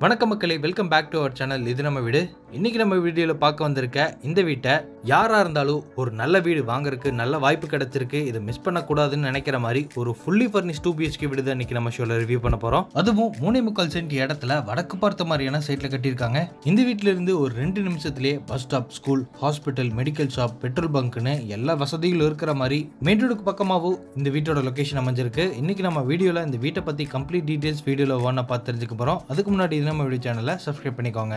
வணக்கம் மக்களே welcome back to our channel இது நம்ம வீடு இன்னைக்கு நம்ம வீடியோவில் பார்க்க வந்திருக்க இந்த வீட்டை யாராக இருந்தாலும் ஒரு நல்ல வீடு வாங்குறதுக்கு நல்ல வாய்ப்பு கிடைச்சிருக்கு இதை மிஸ் பண்ணக்கூடாதுன்னு நினைக்கிற மாதிரி ஒரு ஃபுல்லி ஃபர்னிஷ் டூ பிஹெச்கே வீடு தான் இன்னைக்கு நம்ம ஷோவில் ரிவ்யூ பண்ண போகிறோம் அதுவும் மூணே முக்கால் சென்ட் இடத்துல வடக்கு பார்த்த மாதிரியான சைட்டில் கட்டியிருக்காங்க இந்த வீட்டில இருந்து ஒரு ரெண்டு நிமிஷத்துலேயே bus stop school hospital medical shop petrol பங்க்னு எல்லா வசதிகளும் இருக்கிற மாதிரி மெயின் ரோடுக்கு பக்கமாகவும் இந்த வீட்டோட லொகேஷன் அமைஞ்சிருக்கு இன்னைக்கு நம்ம வீடியோவில் இந்த வீட்டை பற்றி கம்ப்ளீட் டீடைல்ஸ் வீடியோவில் ஒவ்வொன்றா பார்த்து தெரிஞ்சுக்க போகிறோம் அதுக்கு முன்னாடி இது நம்ம வீடியோ சேனலை சப்ஸ்கிரைப் பண்ணிக்கோங்க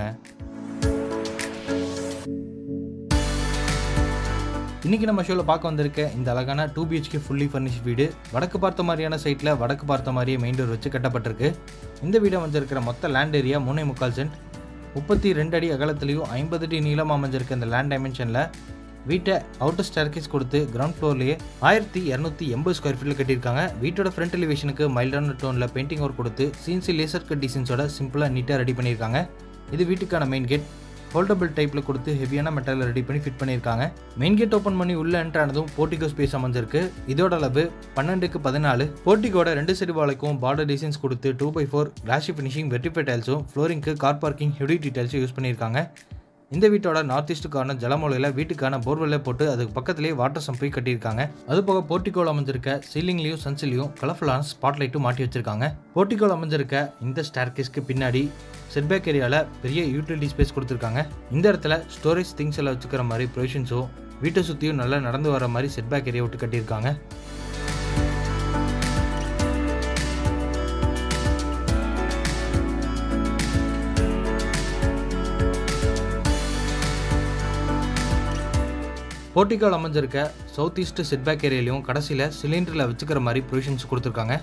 இன்னைக்கு நம்ம ஷோவில் பார்க்க வந்திருக்க இந்த அழகான டூ பிஹெச்கே ஃபுல்லி ஃபர்னிஷ் வீடு வடக்கு பார்த்த மாதிரியான சைட்டில் வடக்கு பார்த்த மாதிரியே மெயின் டோர் வச்சு கட்டப்பட்டிருக்கு இந்த வீடு அமைஞ்சிருக்கிற மொத்த லேண்ட் ஏரியா மூணே முக்கால் சென்ட் முப்பத்தி ரெண்டு அடி அகலத்துலேயும் ஐம்பது அடி நீளம் அமைஞ்சிருக்க இந்த லேண்ட் டைமென்ஷனில் வீட்டை அவுட்டர் ஸ்டேர்கேஸ் கொடுத்து கிரவுண்ட் ஃப்ளோர்லேயே ஆயிரத்தி இரநூத்தி எண்பது ஸ்கொயர் ஃபீட்டில் கட்டியிருக்காங்க வீட்டோட ஃப்ரண்ட் எலிவேஷனுக்கு மைல்டான டோனில் பெயிண்டிங் ஒர்க் கொடுத்து சிஎன்சி லேசர் கட் டிசைன்ஸோட சிம்பிளாக நீட்டாக ரெடி பண்ணியிருக்காங்க இது வீட்டுக்கான மெயின் கேட் ஃபோல்டபிள் டைப்பில் கொடுத்து ஹெவியான மெட்டலில் ரெடி பண்ணி ஃபிட் பண்ணியிருக்காங்க மெயின் கேட் ஓப்பன் பண்ணி உள்ள என்ட்ரு ஆனதும் போர்ட்டிகோ ஸ்பேஸ் அமைஞ்சிருக்கு இதோட அளவு பன்னெண்டுக்கு பதினாலு போர்ட்டிகோட ரெண்டு சைடு வாழைக்கும் பார்டர் டிசைன்ஸ் கொடுத்து two by four glossy finishing vitrified டைல்ஸும் ஃப்ளோரிங்க்கு கார் பார்க்கிங் ஹெவி டீடைல்ஸும் யூஸ் பண்ணியிருக்காங்க இந்த வீட்டோட நார்த் ஈஸ்ட்டுக்கான ஜலமூலையில் வீட்டுக்கான போர்வெல்லை போட்டு அதுக்கு பக்கத்துலேயே வாட்டர் சம்பை கட்டியிருக்காங்க அது போக போர்ட்டிகோல் அமைஞ்சிருக்க சீலிங்லேயும் சன்சிலையும் கலர்ஃபுல்லான ஸ்பாட் லைட்டும் மாட்டி வச்சிருக்காங்க போர்ட்டிகோல் அமைஞ்சிருக்க இந்த ஸ்டார்கேஸ்க்கு பின்னாடி செட்பேக் ஏரியாவில் பெரிய யூட்டிலிட்டி ஸ்பேஸ் கொடுத்துருக்காங்க இந்த இடத்துல ஸ்டோரேஜ் திங்ஸ் எல்லாம் வச்சுக்கிற மாதிரி ப்ரொவிஷன்ஸும் வீட்டை சுற்றியும் நல்லா நடந்து வர மாதிரி செட்பேக் ஏரியா விட்டு கட்டியிருக்காங்க போர்ட்டிகால் அமைஞ்சிருக்க சவுத் ஈஸ்ட் செட்பேக் ஏரியாலையும் கடைசியில் சிலிண்டரில் வச்சுக்கிற மாதிரி ப்ரொவிஷன்ஸ் கொடுத்துருக்காங்க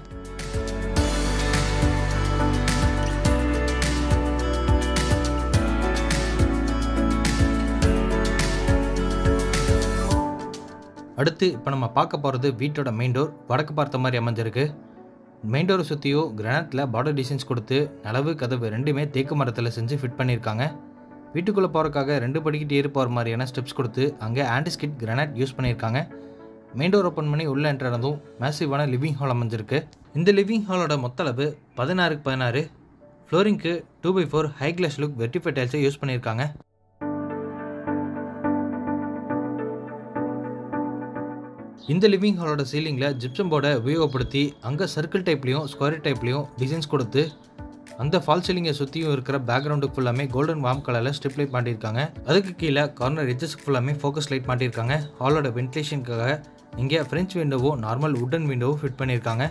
அடுத்து இப்போ நம்ம பார்க்க போகிறது வீட்டோட மெயின் டோர் வடக்கு பார்த்த மாதிரி அமைஞ்சிருக்கு மெயின் டோரை சுற்றியும் கிரானைட்டில் பார்டர் டிசைன்ஸ் கொடுத்து நிலவு கதவு ரெண்டுமே தேக்கு மரத்தில் செஞ்சு ஃபிட் பண்ணியிருக்காங்க வீட்டுக்குள்ளே போகிறக்காக ரெண்டு படிக்கிட்டு ஏறி போகிற மாதிரியான ஸ்டெப்ஸ் கொடுத்து அங்கே ஆன்டிஸ்கிட் கிரானைட் யூஸ் பண்ணியிருக்காங்க மெயின் டோர் ஓப்பன் பண்ணி உள்ளே என்ட்ரதும் மேசிவான லிவிங் ஹால் அமைஞ்சிருக்கு இந்த லிவிங் ஹாலோட மொத்த அளவு பதினாறுக்கு பதினாறு ஃப்ளோரிங்க்கு two by four high gloss look வெர்டிஃபை டைல்ஸை யூஸ் பண்ணியிருக்காங்க இந்த லிவிங் ஹாலோட சீலிங்கில் ஜிப்சம் போர்டை உபயோகப்படுத்தி அங்கே சர்க்கிள் டைப்லேயும் ஸ்கொயர் டைப்லேயும் டிசைன்ஸ் கொடுத்து அந்த ஃபால் சீலிங்கை சுற்றியும் இருக்கிற பேக்ரவுண்டுக்கு ஃபுல்லாமே கோல்டன் வார்ம் கலரில் ஸ்ட்ரிப் லைட் மாட்டியிருக்காங்க அதுக்கு கீழே கார்னர் எட்ஜஸ்க்கு ஃபுல்லாமே ஃபோக்கஸ் லைட் மாட்டியிருக்காங்க ஹாலோட வென்டிலேஷனுக்காக இங்கே ஃப்ரெஞ்ச் விண்டோவும் நார்மல் உட்டன் விண்டோவும் ஃபிட் பண்ணியிருக்காங்க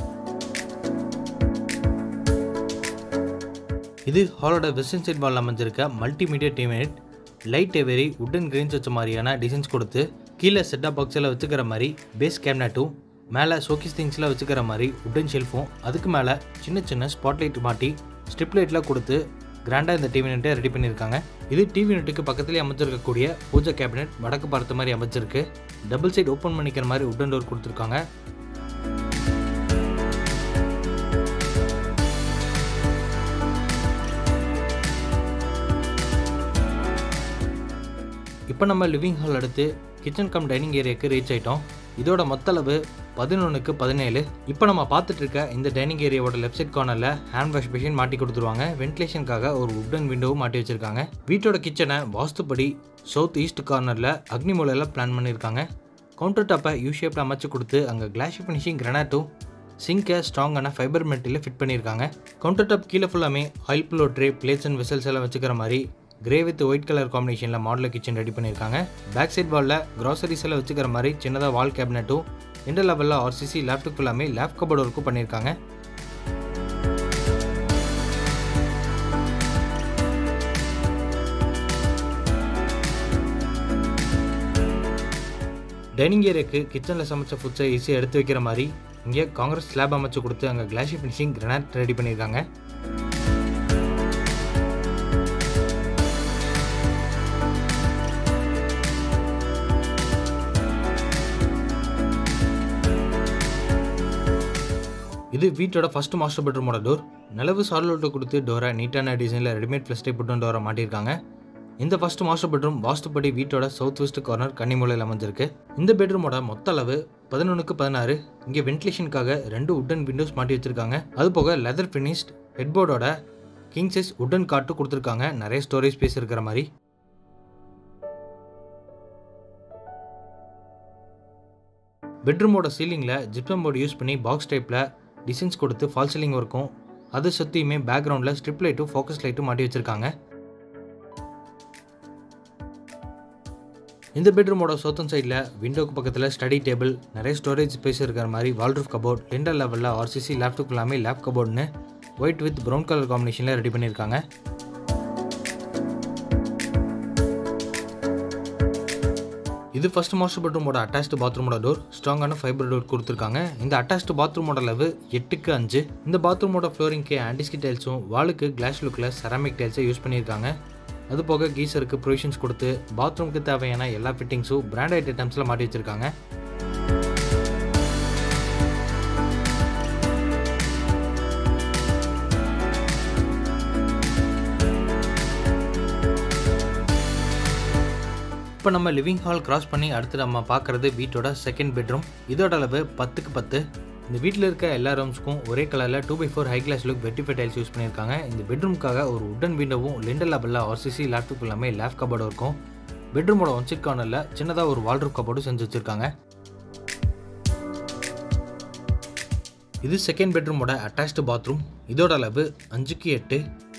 இது ஹாலோட வெஸ்டர்ன் சைட் வால் அமைஞ்சிருக்க மல்டிமீடியா டிமேட் லைட் எவரி உட்டன் கிரீன்ஸ் வச்ச மாதிரியான டிசைன்ஸ் கொடுத்து கீழே செட்டப் பாக்ஸில் வச்சுக்கிற மாதிரி பேஸ் கேபினட்டும் மேலே ஷோகேஸ் திங்ஸில் வச்சுக்கிற மாதிரி உட்டன் ஷெல்ஃபும் அதுக்கு மேலே சின்ன சின்ன ஸ்பாட்லைட் மாட்டி ஸ்ட்ரிப் லைட்லாம் கொடுத்து கிராண்டாக இந்த டிவி யூனிட்டை ரெடி பண்ணியிருக்காங்க இது டிவி யூனிட்டுக்கு பக்கத்துலேயே அமைச்சிருக்கக்கூடிய பூஜை கேபினெட் வடக்கு பார்த்த மாதிரி அமைச்சிருக்கு டபுள் சைட் ஓப்பன் பண்ணிக்கிற மாதிரி உட்டன் டோர் கொடுத்துருக்காங்க இப்போ நம்ம லிவிங் ஹால் அடுத்து கிச்சன் கம் டைனிங் ஏரியாவுக்கு ரீச் ஆயிட்டோம் இதோட மொத்த அளவு பதினொன்றுக்கு பதினேழு இப்போ நம்ம பார்த்துட்டு இருக்க இந்த டைனிங் ஏரியாவோட லெஃப்ட் சைட் கார்னரில் ஹேண்ட் வாஷ் மிஷின் மாட்டி கொடுத்துருவாங்க வென்டிலேஷனுக்காக ஒரு உட்டன் விண்டோவும் மாட்டி வச்சிருக்காங்க வீட்டோட கிச்சனை வாஸ்துப்படி சவுத் ஈஸ்ட் கார்னரில் அக்னி மூலையில் பிளான் பண்ணியிருக்காங்க கவுண்டர் டாப்பை யூ ஷேப்பில் அமைச்சு கொடுத்து அங்கே கிளாஷ் ஃபினிஷிங் கிரனாட்டும் சிங்கை ஸ்ட்ராங்கான ஃபைபர் மெட்டீரியல் ஃபிட் பண்ணியிருக்காங்க கவுண்டர் டாப் கீழே ஃபுல்லாமே ஆயில் ப்ளோ ட்ரே பிளேட்ஸ் அண்ட் வெசல்ஸ் எல்லாம் வச்சுக்கிற மாதிரி கிரே வித் ஒயிட் கலர் காம்பினேஷனில் மாடலர் கிச்சன் ரெடி பண்ணியிருக்காங்க பேக் சைட் வாலில் க்ராசரிஸ் எல்லாம் வச்சுக்கிற மாதிரி சின்னதாக வால் கேபினட்டும் இந்த லெவலில் ஆர்சிசி லேப்டாப் ஃபுல்லாமே லேப் கபோர்ட் ஒர்க்கும் பண்ணியிருக்காங்க டைனிங் ஏரியாவுக்கு கிச்சனில் சமைச்ச ஃபுட்ஸை ஈஸியாக எடுத்து வைக்கிற மாதிரி இங்கே காங்கிரஸ் ஸ்லாப் அமைச்சு கொடுத்து அங்கே கிளாஷி ஃபினிஷிங் கிரனாட் ரெடி பண்ணியிருக்காங்க இது வீட்டோட ஃபர்ஸ்ட் மாஸ்டர் பெட்ரூமோட டோர் நிலவு சார்லோட்டை கொடுத்து டோரை நீட்டான டிசைனில் ரெடிமேட் ஃப்ளஸ்டை புட்டும் டோரை மாட்டியிருக்காங்க இந்த ஃபர்ஸ்ட் மாஸ்டர் பெட்ரூம் வாஸ்துப்படி வீட்டோட சவுத் வெஸ்ட் கார்னர் கன்னிமூலையில் அமைஞ்சிருக்கு இந்த பெட்ரூமோட மொத்த அளவு பதினொன்றுக்கு பதினாறு இங்கே வென்டிலேஷனுக்காக ரெண்டு உட்டன் விண்டோஸ் மாட்டி வச்சிருக்காங்க அது போக லெதர் ஃபினிஷ்ட் ஹெட்போர்டோட கிங் சைஸ் உடன் காட்டு கொடுத்துருக்காங்க நிறைய ஸ்டோரேஜ் ஸ்பேஸ் இருக்கிற மாதிரி பெட்ரூமோட சீலிங்கில் ஜிப்சம் போர்டு யூஸ் பண்ணி பாக்ஸ் டைப்பில் டிசைன்ஸ் கொடுத்து ஃபால் சீலிங் இருக்கும் அதை சுற்றியுமே பேக்ரவுண்டில் ஸ்ட்ரிப் லைட்டும் ஃபோக்கஸ் லைட்டும் மாட்டி வச்சுருக்காங்க இந்த பெட்ரூமோட சோத்தன் சைடில் விண்டோக்கு பக்கத்தில் ஸ்டடி டேபிள் நிறைய ஸ்டோரேஜ் ஸ்பேஸ் இருக்கிற மாதிரி வால்ரூஃப் கபோர்ட் டெண்டர் லெவலில் ஆர்சிசி லேப்டாப் எல்லாமே லேப் கபோர்ட்னு ஒயிட் வித் ப்ரௌன் கலர் காம்பினேஷனில் ரெடி பண்ணியிருக்காங்க இது ஃபர்ஸ்ட் மாஸ்டர் பெட்ரூமோட அட்டாச்டு பாத்ரூமோட டோர் ஸ்ட்ராங்கான ஃபைபர் டோர் கொடுத்துருக்காங்க இந்த அட்டாச்டு பாத்ரூமோட அளவு எட்டுக்கு அஞ்சு இந்த பாத்ரூமோட ஃப்ளோரிங்க்கு ஆன்டிஸ்கி டைல்ஸும் வாலுக்கு கிளாஸ் லுக்கில் செராமிக் டைல்ஸை யூஸ் பண்ணியிருக்காங்க அது போக கீசருக்கு ப்ரொவிஷன்ஸ் கொடுத்து பாத்ரூமுக்கு தேவையான எல்லா ஃபிட்டிங்ஸும் பிராண்டட் ஐட்டம்ஸில் மாட்டி வச்சிருக்காங்க இப்போ நம்ம லிவிங் ஹால் கிராஸ் பண்ணி அடுத்து நம்ம பார்க்குறது வீட்டோட செகண்ட் பெட்ரூம் இதோட அளவு பத்துக்கு பத்து இந்த வீட்டில் இருக்க எல்லா ரூம்ஸ்க்கும் ஒரே கலரில் two by four high gloss look vitrified tiles use பண்ணியிருக்காங்க இந்த பெட்ரூம்க்காக ஒரு உடன் விண்டோவும் லிண்டர் லெவலில் ஆர்சிசி லேப்டாப் எல்லாமே லேப் கபோர்டும் இருக்கும் பெட்ரூமோட ஒன் சைட் கார்னரில் சின்னதாக ஒரு வால்ரூப் கபோர்டும் செஞ்சு வச்சுருக்காங்க இது செகண்ட் பெட்ரூமோட அட்டாச்டு பாத்ரூம் இதோட அளவு அஞ்சுக்கு எட்டு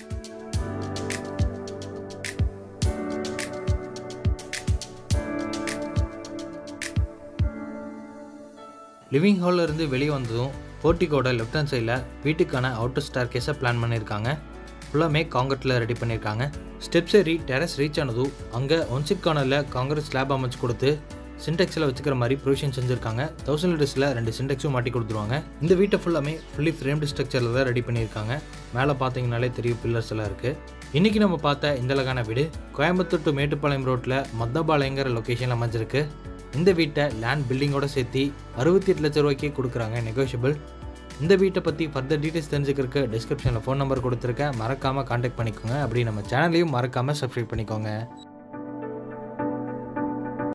லிவிங் ஹாலில் இருந்து வெளியே வந்ததும் போர்ட்டிக்கோட லெஃப்ட் ஹேண்ட் சைடில் வீட்டுக்கான அவுட்டர் ஸ்டார் கேஸை பிளான் பண்ணியிருக்காங்க ஃபுல்லாமே காங்கிரீட்டில் ரெடி பண்ணியிருக்காங்க ஸ்டெப்ஸ் ஏறி டெரஸ் ரீச் ஆனதும் அங்கே ஒன் சிட் கார்னரில் காங்கிரீட் ஸ்லாப் அமைச்சு கொடுத்து சின்டெக்ஸில் வச்சுக்கிற மாதிரி ப்ரொவிஷன் செஞ்சுருக்காங்க தௌசண்ட் லிட்டர்ஸில் ரெண்டு சின்டெக்ஸும் மாட்டி கொடுத்துருவாங்க இந்த வீட்டை ஃபுல்லாமே ஃபுல்லி ஃப்ரேம்டு ஸ்ட்ரக்சரில் தான் ரெடி பண்ணியிருக்காங்க மேலே பார்த்தீங்கனாலே தெரியும் பில்லர்ஸ் எல்லாம் இருக்குது இன்றைக்கி நம்ம பார்த்த இந்த அழகான வீடு கோயம்புத்தூர் டு மேட்டுப்பாளையம் ரோட்டில் மத்தபாளையங்கிற லொக்கேஷனில் அமைஞ்சிருக்கு இந்த வீட்டை லேண்ட் பில்டிங்கோட சேர்த்து அறுபத்தி எட்டு லட்ச ரூபாய்க்கே கொடுக்குறாங்க நெகோஷியபிள் இந்த வீட்டை பற்றி ஃபர்தர் டீட்டெயில்ஸ் தெரிஞ்சுக்கிறதுக்கு டிஸ்கிரிப்ஷனில் ஃபோன் நம்பர் கொடுத்துருக்கேன் மறக்காமல் காண்டாக்ட் பண்ணிக்கோங்க அப்படி நம்ம சேனலையும் மறக்காமல் சப்ஸ்கிரைப் பண்ணிக்கோங்க